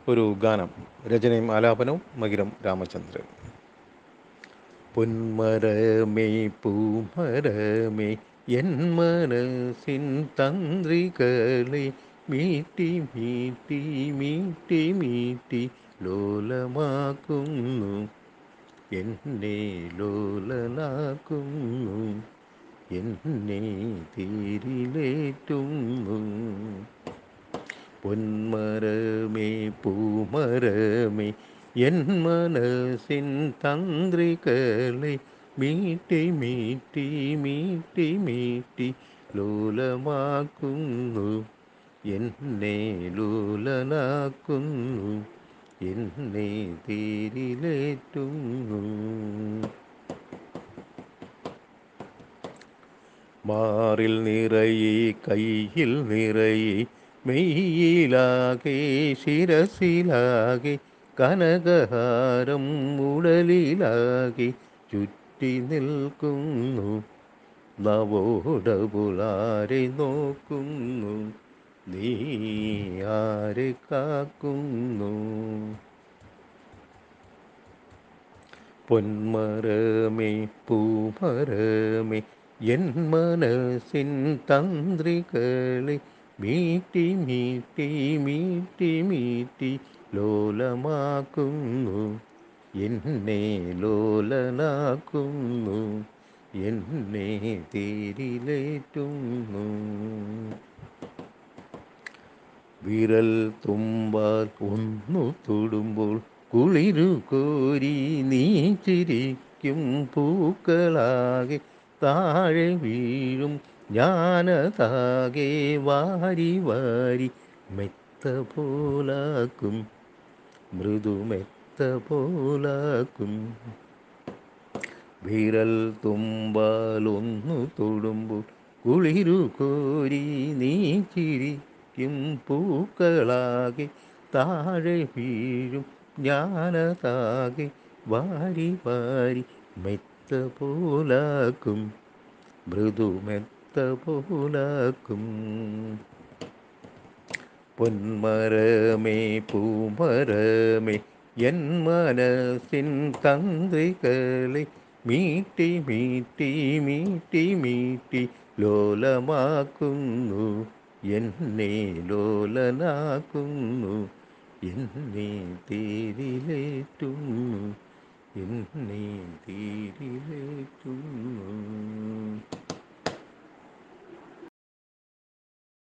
ഒരു ഗാനം രചനയും ആലാപനവും മകിരം രാമചന്ദ്രൻ പൊന്മരമേ പൂമരമേ എൻ മനസ്സിൻ തന്ത്രികളെ മീട്ടി മീട്ടി മീട്ടി മീട്ടി ലോലമാക്കുന്നു എന്നെ ലോലനാക്കുന്നു എന്നെ തീരിലേറ്റുന്നു പൊന്മരമേ പൂമരമേ എൻ മനസ്സിൻ തന്ത്രികളെ മീട്ടി മീട്ടി മീട്ടി മീട്ടി ലോലമാക്കുന്നു എന്നെ ലോലനാക്കുന്നു എന്നെ തീരിലേറ്റുന്നു മാറിൽ നിറയെ കയ്യിൽ നിറയെ മെയ്യിലാകെ ശിരസിലാകെ കനകഹാരം ഉടലിലാകെ ചുറ്റി നിൽക്കുന്നു നവോടപുലാരെ നോക്കുന്നു നീ ആരെ കാക്കുന്നു പൊന്മരമേ പൂമരമേ എൻ മനസ്സിൻ തന്ത്രികളെ മീട്ടി മീട്ടി മീട്ടി മീട്ടി ലോലമാക്കുന്നു എന്നെ ലോലനാക്കുന്നു എന്നെ തീരിലേറ്റുന്നു വിരൽ തുമ്പാൽ ഒന്നു തൊടുമ്പോൾ കുളിരു കോരി നീ ചിരിക്കും പൂക്കളാകെ താഴെ വീഴും ഞാനതാകെ വാരി വാരി മെത്ത പോലാക്കും മൃദുമെത്ത പോലാക്കും വിരൽ തുമ്പാൽ ഒന്നു തൊടുമ്പോൾ കുളിരു കോരി നീ ചിരിക്കും പൂക്കളാകെ താഴെ വീഴും ഞാനതാകെ വാരി വാരി മെത്ത പോലാക്കും മൃദുമെത്ത പോലാക്കും പൊന്മരമേ പൂമരമേ എൻ മനസ്സിൻ തന്ത്രികളെ മീട്ടി മീട്ടി മീട്ടി മീട്ടി ലോലമാക്കുന്നു എന്നെ ലോലനാക്കുന്നു എന്നെ തീരിലേറ്റുന്നു എന്നെ തീരിലേറ്റുന്നു